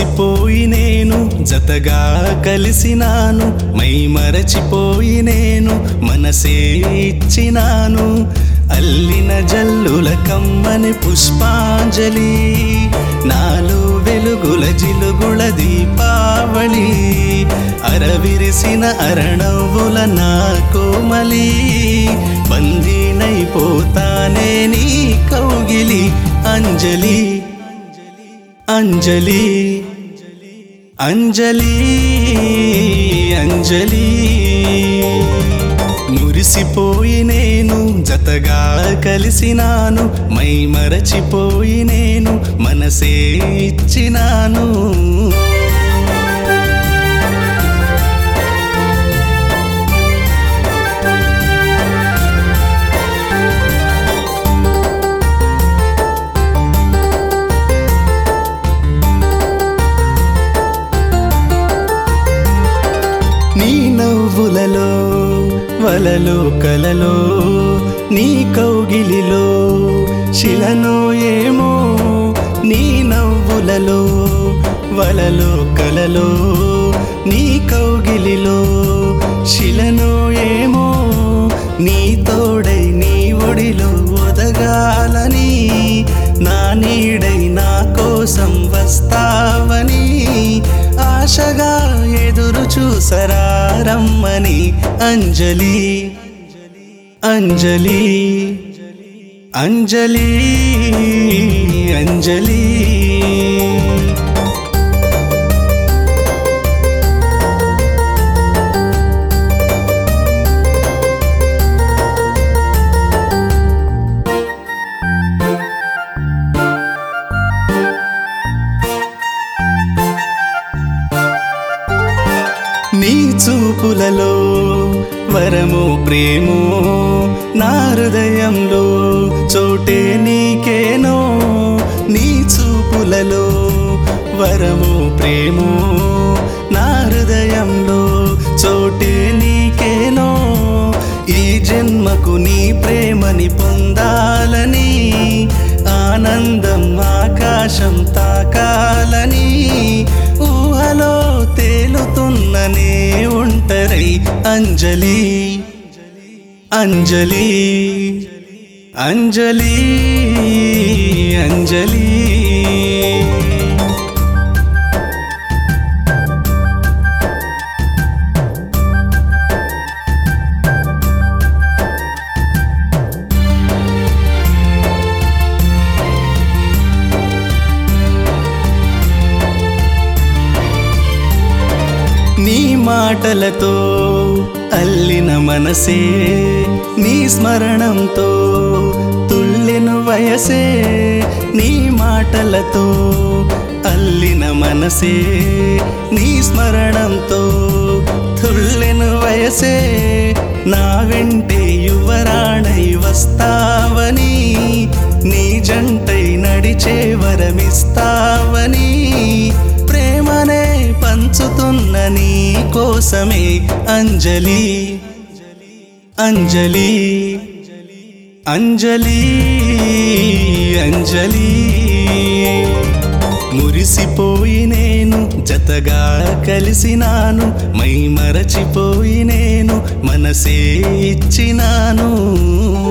మురిసిపోయి నేను జతగా కలిసినాను మై మరచిపోయి నేను మనసే ఇచ్చినాను అల్లిన జల్లుల కమ్మని పుష్పాంజలి నాలో వెలుగుల జిలుగుల దీపావళి అరవిరిసిన అరణవుల నా కోమలి బందీనైపోతానే నీ కౌగిలి అంజలి అంజలి అంజలి అంజలి మురిసిపోయి నేను జతగా కలిసినాను మై మరచిపోయి నేను మనసే ఇచ్చినాను నీ నవ్వులలో వలలో కలలో నీ కౌగిలిలో శిలను ఏమో నీ నవ్వులలో వలలో కలలో నీ కౌగిలిలో శిలను ఏమో నీ తోడై నీ ఒడిలో ఒదగాలని నా నీడై నా కోసం వస్తావని ఆశగా ఎదురు చూసరా రమ్మని అంజలి అంజలి అంజలి అంజలి నీ చూపులలో వరము ప్రేమో నా హృదయంలో చోటే నీకేనో నీ చూపులలో వరము ప్రేమో నా హృదయంలో చోటే నీకేనో ఈ జన్మకు నీ ప్రేమని పొందాలని ఆనందం ఆకాశం తాకాలని ఊహలో తేలుతున్ననే ఉంటరై అంజలి అంజలి అంజలి అంజలి నీ మాటలతో అల్లిన మనసే నీ స్మరణంతో తుళ్ళెను వయసే నీ మాటలతో అల్లిన మనసే నీ స్మరణంతో తుళ్ళెను వయసే నా వెంటే యువరాణై వస్తావని నీ జంటై నడిచే వరమిస్తావని ప్రేమనే పంచుతున్న నీ కోసమే అంజలి అంజలి అంజలి అంజలి మురిసిపోయి నేను జతగా కలిసినాను మై మరచిపోయి నేను మనసే ఇచ్చినాను